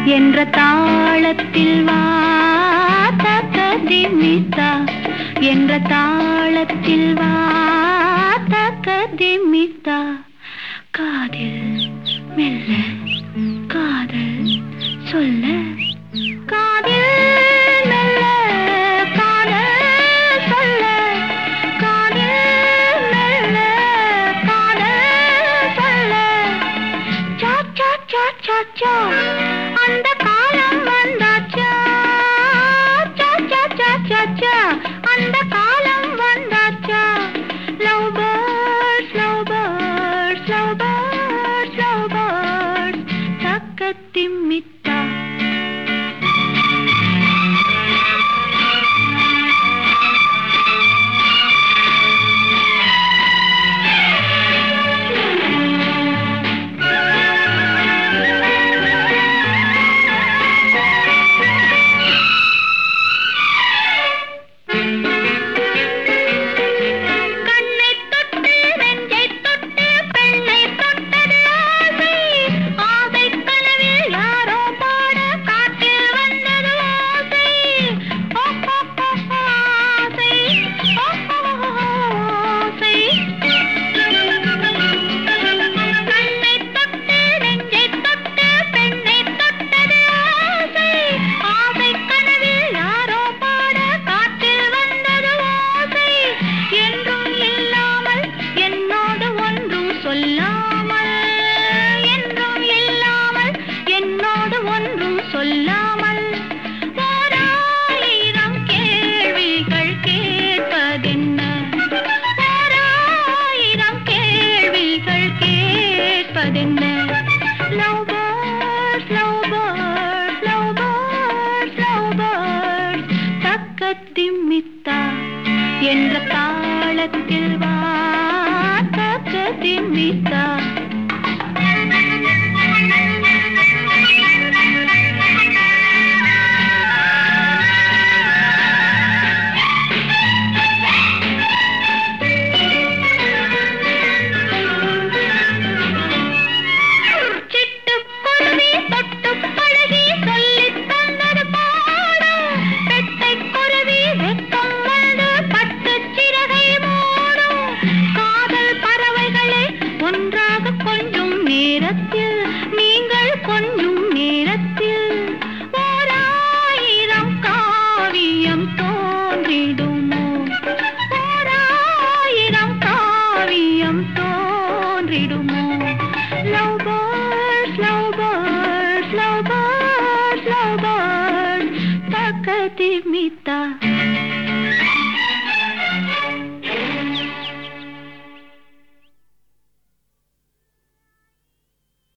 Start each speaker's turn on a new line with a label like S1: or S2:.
S1: என்ற தாளத்தில் வா தக்கதிமித்தா என்ற தாளத்தில் வா தக்கதிமித்தா காதில் மெல்ல காதல் சொல்ல காதில் மெல்ல காதல் சொல்ல காதில் மெல்ல காதல் சொல்ல சா சா சா சா சா அந்த காலம் வந்தாச்சா சா சா சா சா சா அந்த காலம் வந்தாச்சா love birds love birds love birds love birds தக்கத்திமித்தா கண்ணை தொட்டு நெஞ்சை தொட்டு பெண்ணை தொட்டது ஆசை ஆசை கனவில் யாரோ பாட காட்டில் வந்தது ஆசை ஓ, ஓ, ஓ, ஓ, ஆசை ஓ, ஓ, ஓ, ஆசை கண்ணை தொட்டு நெஞ்சை தொட்டு பெண்ணை தொட்டது ஆசை ஆசை கனவில் யாரோ பாட காட்டில் வந்தது ஆசை என்றும் இல்லாமல் என்னோடு ஒன்றும் சொல்லாமல் என்றும் இல்லாமல் என்னோடு ஒன்றும் சொல்லாமல் ஓராயிரம் கேள்விகள் கேட்பதென்ன ஓராயிரம் கேள்விகள் கேட்பதென்ன love birds love birds love birds love birds தக்கத்திமித்தா என்ற தாளத்தில் வா தக்கத்திமித்தா சிட்டுக்குருவி தொட்டுப் பழகி சொல்லித் தந்தது பாடம். பெட்டைக் குருவி வெட்கம் வந்து பட்டுச் சிறகை மூடும். காதல் பறவைகளே ஒன்றாக கொஞ்சும் நேரத்தில் நீங்கள் கொஞ்சும் நேரத்தில் ஓராயிரம் காவியம் தோன்றிடுமோ ஓராயிரம் காவியம் தோன்றிடுமோ love birds love birds love birds love birds தக்கதிமித்தா